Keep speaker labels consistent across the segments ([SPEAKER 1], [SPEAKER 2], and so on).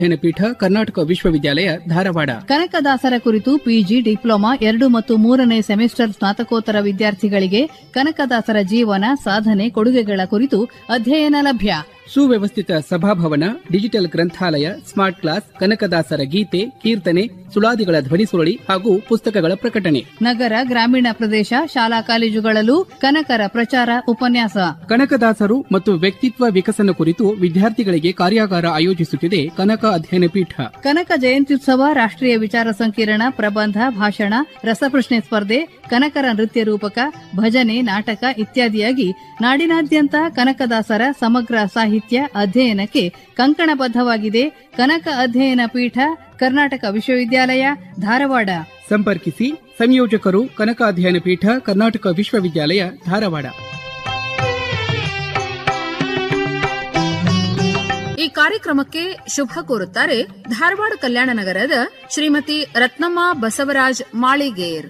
[SPEAKER 1] ಅಧ್ಯಯನ ಪೀಠ ಕರ್ನಾಟಕ ವಿಶ್ವವಿದ್ಯಾಲಯ ಧಾರವಾಡ
[SPEAKER 2] ಕನಕದಾಸರ ಕುರಿತು ಪಿಜಿ ಡಿಪ್ಲೊಮಾ ಎರಡು ಮತ್ತು ಮೂರನೇ ಸೆಮಿಸ್ಟರ್ ಸ್ನಾತಕೋತ್ತರ ವಿದ್ಯಾರ್ಥಿಗಳಿಗೆ ಕನಕದಾಸರ ಜೀವನ ಸಾಧನೆ ಕೊಡುಗೆಗಳ ಕುರಿತು ಅಧ್ಯಯನ ಲಭ್ಯ
[SPEAKER 1] ಸುವ್ಯವಸ್ಥಿತ ಸಭಾಭವನ ಡಿಜಿಟಲ್ ಗ್ರಂಥಾಲಯ ಸ್ಮಾರ್ಟ್ ಕ್ಲಾಸ್ ಕನಕದಾಸರ ಗೀತೆ ಕೀರ್ತನೆ ಸುಳಾದಿಗಳ ಧ್ವನಿಸುರಳಿ ಹಾಗೂ ಪುಸ್ತಕಗಳ ಪ್ರಕಟಣೆ
[SPEAKER 2] ನಗರ ಗ್ರಾಮೀಣ ಪ್ರದೇಶ ಶಾಲಾ ಕಾಲೇಜುಗಳಲ್ಲೂ ಕನಕರ ಪ್ರಚಾರ ಉಪನ್ಯಾಸ
[SPEAKER 1] ಕನಕದಾಸರು ಮತ್ತು ವ್ಯಕ್ತಿತ್ವ ವಿಕಸನ ಕುರಿತು ವಿದ್ಯಾರ್ಥಿಗಳಿಗೆ ಕಾರ್ಯಾಗಾರ ಆಯೋಜಿಸುತ್ತಿದೆ ಕನಕ ಅಧ್ಯಯನ ಪೀಠ
[SPEAKER 2] ಕನಕ ಜಯಂತ್ಯುತ್ಸವ ರಾಷ್ಟ್ರೀಯ ವಿಚಾರ ಸಂಕಿರಣ ಪ್ರಬಂಧ ಭಾಷಣ ರಸಪ್ರಶ್ನೆ ಸ್ಪರ್ಧೆ ಕನಕರ ನೃತ್ಯ ರೂಪಕ ಭಜನೆ ನಾಟಕ ಇತ್ಯಾದಿಯಾಗಿ ನಾಡಿನಾದ್ಯಂತ ಕನಕದಾಸರ ಸಮಗ್ರ ಸಾಹಿತ್ಯ ಅಧ್ಯಯನಕ್ಕೆ ಕಂಕಣಬದ್ಧವಾಗಿದೆ ಕನಕ ಅಧ್ಯಯನ ಪೀಠ ಕರ್ನಾಟಕ ವಿಶ್ವವಿದ್ಯಾಲಯ ಧಾರವಾಡ
[SPEAKER 1] ಸಂಪರ್ಕಿಸಿ ಸಂಯೋಜಕರು ಕನಕ ಅಧ್ಯಯನ ಪೀಠ ಕರ್ನಾಟಕ ವಿಶ್ವವಿದ್ಯಾಲಯ ಧಾರವಾಡ
[SPEAKER 3] ಈ ಕಾರ್ಯಕ್ರಮಕ್ಕೆ ಶುಭ ಕೋರುತ್ತಾರೆ ಧಾರವಾಡ ಕಲ್ಯಾಣ ನಗರದ ಶ್ರೀಮತಿ ರತ್ನಮ್ಮ ಬಸವರಾಜ್ ಮಾಳಿಗೇರ್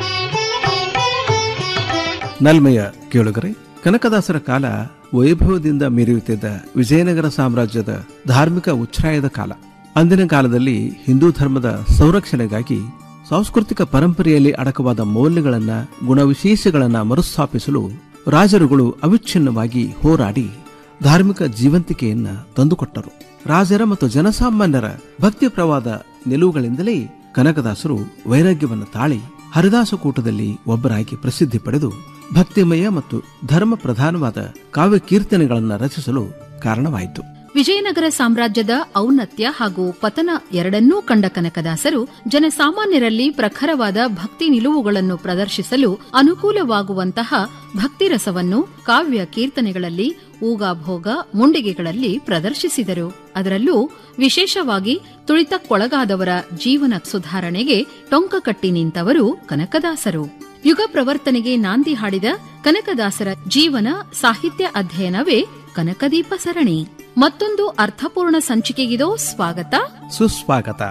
[SPEAKER 4] ನಲ್ಮೆಯ ಕೇಳುಗರೆ ಕನಕದಾಸರ ಕಾಲ ವೈಭವದಿಂದ ಮೆರೆಯುತ್ತಿದ್ದ ವಿಜಯನಗರ ಸಾಮ್ರಾಜ್ಯದ ಧಾರ್ಮಿಕ ಉಚ್ಛ್ರಾಯದ ಕಾಲ ಅಂದಿನ ಕಾಲದಲ್ಲಿ ಹಿಂದೂ ಧರ್ಮದ ಸಂರಕ್ಷಣೆಗಾಗಿ ಸಾಂಸ್ಕೃತಿಕ ಪರಂಪರೆಯಲ್ಲಿ ಅಡಕವಾದ ಮೌಲ್ಯಗಳನ್ನ ಗುಣವಿಶೇಷಗಳನ್ನ ಮರುಸ್ಥಾಪಿಸಲು ರಾಜರುಗಳು ಅವಿಚ್ಛಿನ್ನವಾಗಿ ಹೋರಾಡಿ ಧಾರ್ಮಿಕ ಜೀವಂತಿಕೆಯನ್ನ ತಂದುಕೊಟ್ಟರು ರಾಜರ ಮತ್ತು ಜನಸಾಮಾನ್ಯರ ಭಕ್ತಿ ಪ್ರವಾದ ನಿಲುವುಗಳಿಂದಲೇ ಕನಕದಾಸರು ವೈರಾಗ್ಯವನ್ನು ತಾಳಿ ಹರಿದಾಸ ಕೂಟದಲ್ಲಿ ಒಬ್ಬರಾಗಿ ಪ್ರಸಿದ್ಧಿ ಪಡೆದು ಭಕ್ತಿಮಯ ಮತ್ತು ಧರ್ಮ ಪ್ರಧಾನವಾದ ಕಾವ್ಯ ಕೀರ್ತನೆಗಳನ್ನು ರಚಿಸಲು ಕಾರಣವಾಯಿತು
[SPEAKER 3] ವಿಜಯನಗರ ಸಾಮ್ರಾಜ್ಯದ ಔನ್ನತ್ಯ ಹಾಗೂ ಪತನ ಎರಡನ್ನೂ ಕಂಡ ಕನಕದಾಸರು ಜನಸಾಮಾನ್ಯರಲ್ಲಿ ಪ್ರಖರವಾದ ಭಕ್ತಿ ನಿಲುವುಗಳನ್ನು ಪ್ರದರ್ಶಿಸಲು ಅನುಕೂಲವಾಗುವಂತಹ ಭಕ್ತಿರಸವನ್ನು ಕಾವ್ಯ ಕೀರ್ತನೆಗಳಲ್ಲಿ ಊಗಾಭೋಗ ಮುಂಡಿಗೆಗಳಲ್ಲಿ ಪ್ರದರ್ಶಿಸಿದರು ಅದರಲ್ಲೂ ವಿಶೇಷವಾಗಿ ತುಳಿತಕ್ಕೊಳಗಾದವರ ಜೀವನ ಸುಧಾರಣೆಗೆ ಟೊಂಕ ಕಟ್ಟಿ ನಿಂತವರು ಕನಕದಾಸರು ಯುಗ ಪ್ರವರ್ತನೆಗೆ ನಾಂದಿ ಹಾಡಿದ ಕನಕದಾಸರ ಜೀವನ ಸಾಹಿತ್ಯ ಅಧ್ಯಯನವೇ ಕನಕದೀಪ ಸರಣಿ ಮತ್ತೊಂದು ಅರ್ಥಪೂರ್ಣ ಸಂಚಿಕೆಗಿದೋ ಸ್ವಾಗತ
[SPEAKER 4] ಸುಸ್ವಾಗತ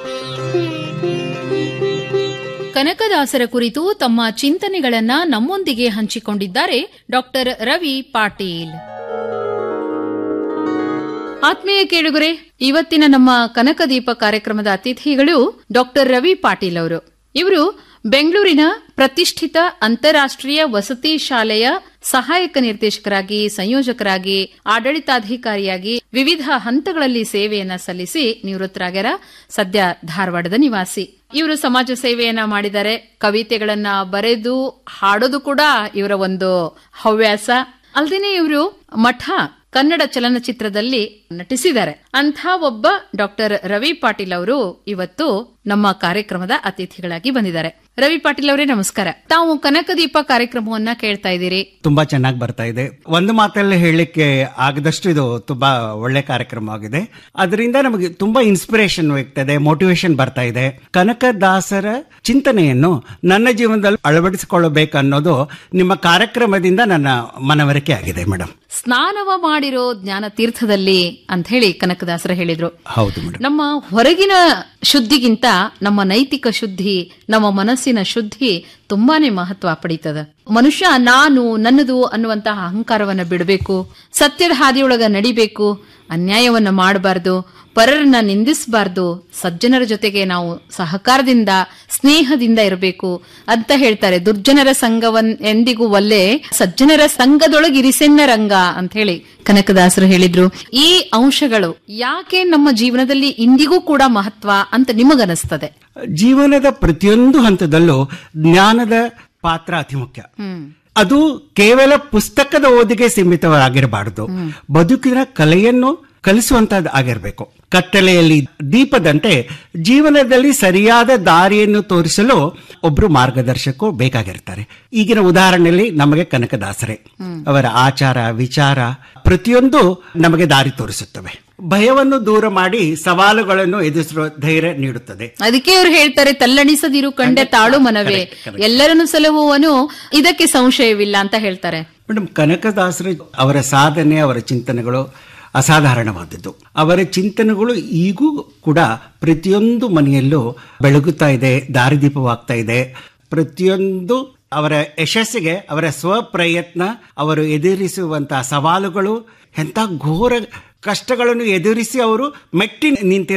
[SPEAKER 3] ಕನಕದಾಸರ ಕುರಿತು ತಮ್ಮ ಚಿಂತನೆಗಳನ್ನ ನಮ್ಮೊಂದಿಗೆ ಹಂಚಿಕೊಂಡಿದ್ದಾರೆ ಡಾಕ್ಟರ್ ರವಿ ಪಾಟೀಲ್ ಆತ್ಮೀಯ ಕೇಳುಗರೆ ಇವತ್ತಿನ ನಮ್ಮ ಕನಕದೀಪ ಕಾರ್ಯಕ್ರಮದ ಅತಿಥಿಗಳು ಡಾಕ್ಟರ್ ರವಿ ಪಾಟೀಲ್ ಅವರು ಇವರು ಬೆಂಗಳೂರಿನ ಪ್ರತಿಷ್ಠಿತ ಅಂತಾರಾಷ್ಟ್ರೀಯ ವಸತಿ ಶಾಲೆಯ ಸಹಾಯಕ ನಿರ್ದೇಶಕರಾಗಿ ಸಂಯೋಜಕರಾಗಿ ಆಡಳಿತಾಧಿಕಾರಿಯಾಗಿ ವಿವಿಧ ಹಂತಗಳಲ್ಲಿ ಸೇವೆಯನ್ನ ಸಲ್ಲಿಸಿ ನಿವೃತ್ತರಾಗ್ಯಾರ ಸದ್ಯ ಧಾರವಾಡದ ನಿವಾಸಿ ಇವರು ಸಮಾಜ ಸೇವೆಯನ್ನ ಮಾಡಿದ್ದಾರೆ ಕವಿತೆಗಳನ್ನ ಬರೆದು ಹಾಡೋದು ಕೂಡ ಇವರ ಒಂದು ಹವ್ಯಾಸ ಅಲ್ಲದೇನೆ ಇವರು ಮಠ ಕನ್ನಡ ಚಲನಚಿತ್ರದಲ್ಲಿ ನಟಿಸಿದ್ದಾರೆ ಅಂಥ ಒಬ್ಬ ಡಾಕ್ಟರ್ ರವಿ ಪಾಟೀಲ್ ಅವರು ಇವತ್ತು ನಮ್ಮ ಕಾರ್ಯಕ್ರಮದ ಅತಿಥಿಗಳಾಗಿ ಬಂದಿದ್ದಾರೆ ರವಿ ಪಾಟೀಲ್ ಅವರೇ ನಮಸ್ಕಾರ ತಾವು ಕನಕದೀಪ ಕಾರ್ಯಕ್ರಮವನ್ನ ಕೇಳ್ತಾ ಇದ್ದೀರಿ
[SPEAKER 5] ತುಂಬಾ ಚೆನ್ನಾಗಿ ಬರ್ತಾ ಇದೆ ಒಂದು ಮಾತಲ್ಲಿ ಹೇಳಲಿಕ್ಕೆ ಆಗದಷ್ಟು ಇದು ತುಂಬಾ ಒಳ್ಳೆ ಕಾರ್ಯಕ್ರಮ ಆಗಿದೆ ಅದರಿಂದ ನಮಗೆ ತುಂಬಾ ಇನ್ಸ್ಪಿರೇಷನ್ ಸಿಗ್ತದೆ ಮೋಟಿವೇಶನ್ ಬರ್ತಾ ಇದೆ ಕನಕದಾಸರ ಚಿಂತನೆಯನ್ನು ನನ್ನ ಜೀವನದಲ್ಲಿ ಅಳವಡಿಸಿಕೊಳ್ಳಬೇಕು ಅನ್ನೋದು ನಿಮ್ಮ ಕಾರ್ಯಕ್ರಮದಿಂದ ನನ್ನ ಮನವರಿಕೆ ಆಗಿದೆ ಮೇಡಮ್
[SPEAKER 3] ಸ್ನಾನವ ಮಾಡಿರೋ ಜ್ಞಾನ ತೀರ್ಥದಲ್ಲಿ ಅಂತ ಹೇಳಿ ಕನಕದಾಸರ ಹೇಳಿದ್ರು
[SPEAKER 5] ಹೌದು ಮೇಡಮ್
[SPEAKER 3] ನಮ್ಮ ಹೊರಗಿನ ಶುದ್ಧಿಗಿಂತ ನಮ್ಮ ನೈತಿಕ ಶುದ್ಧಿ ನಮ್ಮ ಮನಸ್ಸಿನ ಶುದ್ಧಿ ತುಂಬಾನೇ ಮಹತ್ವ ಪಡೀತದ ಮನುಷ್ಯ ನಾನು ನನ್ನದು ಅನ್ನುವಂತಹ ಅಹಂಕಾರವನ್ನ ಬಿಡಬೇಕು ಸತ್ಯದ ಹಾದಿಯೊಳಗ ನಡಿಬೇಕು ಅನ್ಯಾಯವನ್ನ ಮಾಡಬಾರ್ದು ಪರರನ್ನ ನಿಂದಿಸಬಾರ್ದು ಸಜ್ಜನರ ಜೊತೆಗೆ ನಾವು ಸಹಕಾರದಿಂದ ಸ್ನೇಹದಿಂದ ಇರಬೇಕು ಅಂತ ಹೇಳ್ತಾರೆ ದುರ್ಜನರ ಸಂಘವನ್ ಎಂದಿಗೂ ಒಲ್ಲೆ ಸಜ್ಜನರ ಸಂಘದೊಳಗಿರಿಸೆನ್ನ ರಂಗ ಅಂತ ಹೇಳಿ ಕನಕದಾಸರು ಹೇಳಿದ್ರು ಈ ಅಂಶಗಳು ಯಾಕೆ ನಮ್ಮ ಜೀವನದಲ್ಲಿ ಇಂದಿಗೂ ಕೂಡ ಮಹತ್ವ ಅಂತ ನಿಮಗನಿಸ್ತದೆ
[SPEAKER 5] ಜೀವನದ ಪ್ರತಿಯೊಂದು ಹಂತದಲ್ಲೂ ಜ್ಞಾನದ ಪಾತ್ರ ಅತಿ ಮುಖ್ಯ ಅದು ಕೇವಲ ಪುಸ್ತಕದ ಓದಿಗೆ ಸೀಮಿತವಾಗಿರಬಾರದು ಬದುಕಿನ ಕಲೆಯನ್ನು ಕಲಿಸುವಂತದ್ದು ಆಗಿರಬೇಕು ಕತ್ತಲೆಯಲ್ಲಿ ದೀಪದಂತೆ ಜೀವನದಲ್ಲಿ ಸರಿಯಾದ ದಾರಿಯನ್ನು ತೋರಿಸಲು ಒಬ್ರು ಮಾರ್ಗದರ್ಶಕರು ಬೇಕಾಗಿರ್ತಾರೆ ಈಗಿನ ಉದಾಹರಣೆಯಲ್ಲಿ ನಮಗೆ ಕನಕದಾಸರೇ ಅವರ ಆಚಾರ ವಿಚಾರ ಪ್ರತಿಯೊಂದು ನಮಗೆ ದಾರಿ ತೋರಿಸುತ್ತವೆ ಭಯವನ್ನು ದೂರ ಮಾಡಿ ಸವಾಲುಗಳನ್ನು ಎದುರಿಸುವ ಧೈರ್ಯ ನೀಡುತ್ತದೆ
[SPEAKER 3] ಅದಕ್ಕೆ ಅವ್ರು ಹೇಳ್ತಾರೆ ತಲ್ಲಣಿಸದಿರು ಕಂಡೆ ತಾಳು ಮನವೇ ಎಲ್ಲರನ್ನು ಸಲಹುವನು ಇದಕ್ಕೆ ಸಂಶಯವಿಲ್ಲ ಅಂತ ಹೇಳ್ತಾರೆ
[SPEAKER 5] ಮೇಡಮ್ ಕನಕದಾಸರು ಅವರ ಸಾಧನೆ ಅವರ ಚಿಂತನೆಗಳು ಅಸಾಧಾರಣವಾದದ್ದು ಅವರ ಚಿಂತನೆಗಳು ಈಗೂ ಕೂಡ ಪ್ರತಿಯೊಂದು ಮನೆಯಲ್ಲೂ ಬೆಳಗುತ್ತಾ ಇದೆ ದಾರಿದೀಪವಾಗ್ತಾ ಇದೆ ಪ್ರತಿಯೊಂದು ಅವರ ಯಶಸ್ಸಿಗೆ ಅವರ ಸ್ವಪ್ರಯತ್ನ ಅವರು ಎದುರಿಸುವಂತಹ ಸವಾಲುಗಳು ಎಂಥ ಘೋರ ಕಷ್ಟಗಳನ್ನು ಎದುರಿಸಿ ಅವರು ಮೆಟ್ಟಿ ನಿಂತಿರೋ